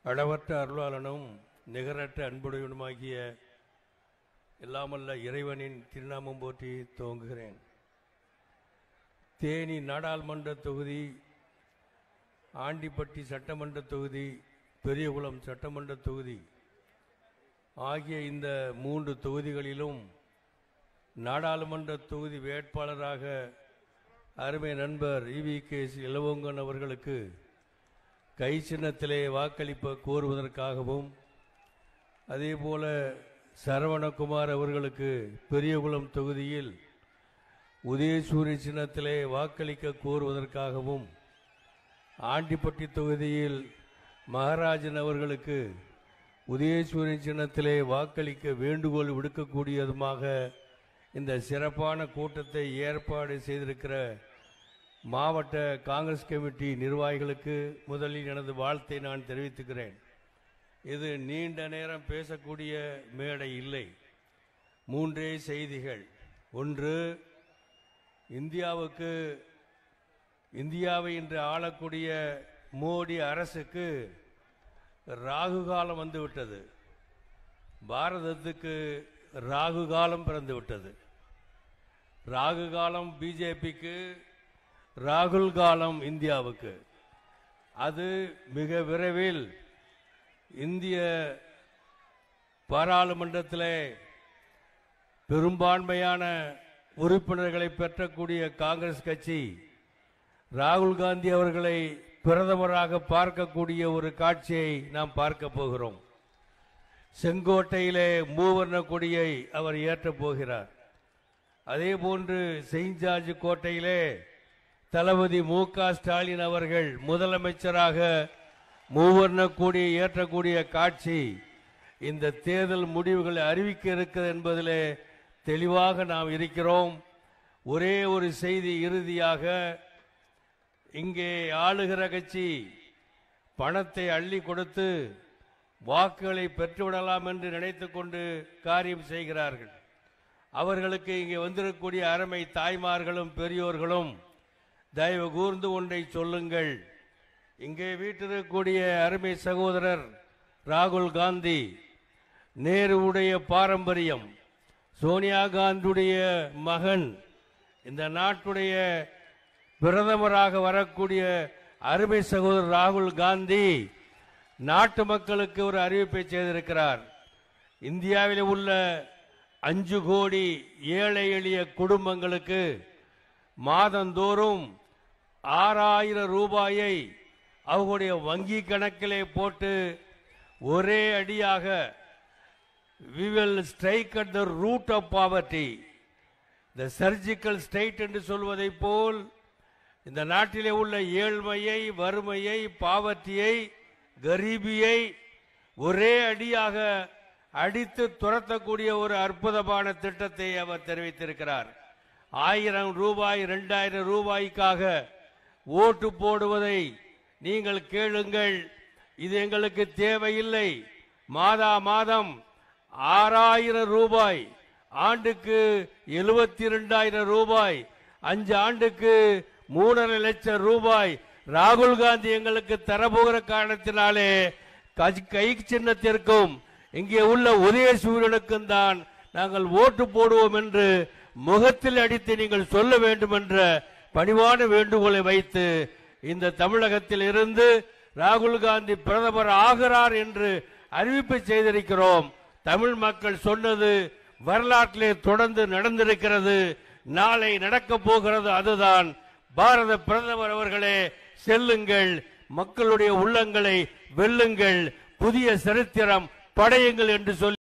அளவற்ற அருளாளனும் நிகரற்ற அன்புடையவனுமாகிய எல்லாமல்ல இறைவனின் திருநாமம் போற்றி துவங்குகிறேன் தேனி நாடாளுமன்ற தொகுதி ஆண்டிப்பட்டி சட்டமன்ற தொகுதி பெரியகுளம் சட்டமன்ற தொகுதி ஆகிய இந்த மூன்று தொகுதிகளிலும் நாடாளுமன்ற தொகுதி வேட்பாளராக அருமை நண்பர் இவி கே இளவங்கன் அவர்களுக்கு கை சின்னத்திலே வாக்களிப்ப கோருவதற்காகவும் அதேபோல சரவணகுமார் அவர்களுக்கு பெரியகுளம் தொகுதியில் உதயசூரிய சின்னத்திலே வாக்களிக்க கோருவதற்காகவும் ஆண்டிப்பட்டி தொகுதியில் மகாராஜன் அவர்களுக்கு உதயசூரிய சின்னத்திலே வாக்களிக்க வேண்டுகோள் விடுக்கக்கூடியதுமாக இந்த சிறப்பான கூட்டத்தை ஏற்பாடு செய்திருக்கிற மாவட்ட காங்கிரஸ் கமிட்டி நிர்வாகிகளுக்கு முதலில் எனது வாழ்த்தை நான் தெரிவித்துக்கிறேன் இது நீண்ட நேரம் பேசக்கூடிய மேடை இல்லை மூன்றே செய்திகள் ஒன்று இந்தியாவுக்கு இந்தியாவை இன்று ஆளக்கூடிய மோடி அரசுக்கு ராகு காலம் வந்துவிட்டது பாரதத்துக்கு ராகு காலம் பிறந்து விட்டது ராகு காலம் பிஜேபிக்கு ராகுல் காலம் இந்தியாவுக்கு அது மிக விரைவில் இந்திய பாராளுமன்றத்தில் பெரும்பான்மையான உறுப்பினர்களை பெற்றக்கூடிய காங்கிரஸ் கட்சி ராகுல் காந்தி அவர்களை பிரதமராக பார்க்கக்கூடிய ஒரு காட்சியை நாம் பார்க்க போகிறோம் செங்கோட்டையிலே மூவர்ண கொடியை அவர் ஏற்றப் போகிறார் அதே போன்று செயின்ட் ஜார்ஜ் கோட்டையிலே தளபதி மு க ஸ்டாலின் அவர்கள் முதலமைச்சராக மூவர்ண கொடியை ஏற்றக்கூடிய காட்சி இந்த தேர்தல் முடிவுகளை அறிவிக்க இருக்கிறது என்பதிலே தெளிவாக நாம் இருக்கிறோம் ஒரே ஒரு செய்தி இறுதியாக இங்கே ஆளுகிற கட்சி பணத்தை அள்ளி கொடுத்து வாக்குகளை பெற்றுவிடலாம் என்று நினைத்துக் கொண்டு காரியம் செய்கிறார்கள் அவர்களுக்கு இங்கே வந்திருக்கக்கூடிய அருமை தாய்மார்களும் பெரியோர்களும் தயவு கூர்ந்து ஒன்றை சொல்லுங்கள் இங்கே வீட்டிருக்கக்கூடிய அருமை சகோதரர் ராகுல் காந்தி நேருவுடைய பாரம்பரியம் சோனியா காந்தியுடைய மகன் இந்த நாட்டுடைய பிரதமராக வரக்கூடிய அருமை சகோதரர் ராகுல் காந்தி நாட்டு மக்களுக்கு ஒரு அறிவிப்பை செய்திருக்கிறார் இந்தியாவில் உள்ள அஞ்சு கோடி ஏழை எளிய குடும்பங்களுக்கு மாதந்தோறும் ஆறாயிரம் ரூபாயை அவர்களுடைய வங்கி கணக்கிலே போட்டு ஒரே அடியாக we will strike at the root of poverty the surgical state என்று சொல்வதை போல் இந்த நாட்டிலே உள்ள ஏழ்மையை வறுமையை பாவர்ட்டியை கரீபியை ஒரே அடியாக அடித்து துரத்தக்கூடிய ஒரு அற்புதமான திட்டத்தை அவர் தெரிவித்திருக்கிறார் ஆயிரம் ரூபாய் இரண்டாயிரம் ரூபாய்க்காக ஓட்டு போடுவதை நீங்கள் கேளுங்கள் இது எங்களுக்கு தேவையில்லை மாதா மாதம் ஆறாயிரம் ரூபாய் ஆண்டுக்கு எழுபத்தி இரண்டாயிரம் ரூபாய் அஞ்சு ஆண்டுக்கு மூணரை லட்சம் ரூபாய் ராகுல் காந்தி எங்களுக்கு தரப்போகிற காரணத்தினாலே கஜ்- கை சின்னத்திற்கும் இங்கே உள்ள உதயசூரியனுக்கும் தான் நாங்கள் ஓட்டு போடுவோம் என்று முகத்தில் அடித்து நீங்கள் சொல்ல வேண்டும் என்ற பணிவான வேண்டுகோளை வைத்து இந்த தமிழகத்தில் இருந்து ராகுல் காந்தி பிரதமர் ஆகிறார் என்று அறிவிப்பு செய்திருக்கிறோம் தமிழ் மக்கள் சொன்னது வரலாற்றிலே தொடர்ந்து நடந்திருக்கிறது நாளை நடக்கப் போகிறது அதுதான் பாரத பிரதமர் அவர்களே செல்லுங்கள் மக்களுடைய உள்ளங்களை வெல்லுங்கள் புதிய சரித்திரம் படையுங்கள் என்று சொல்லி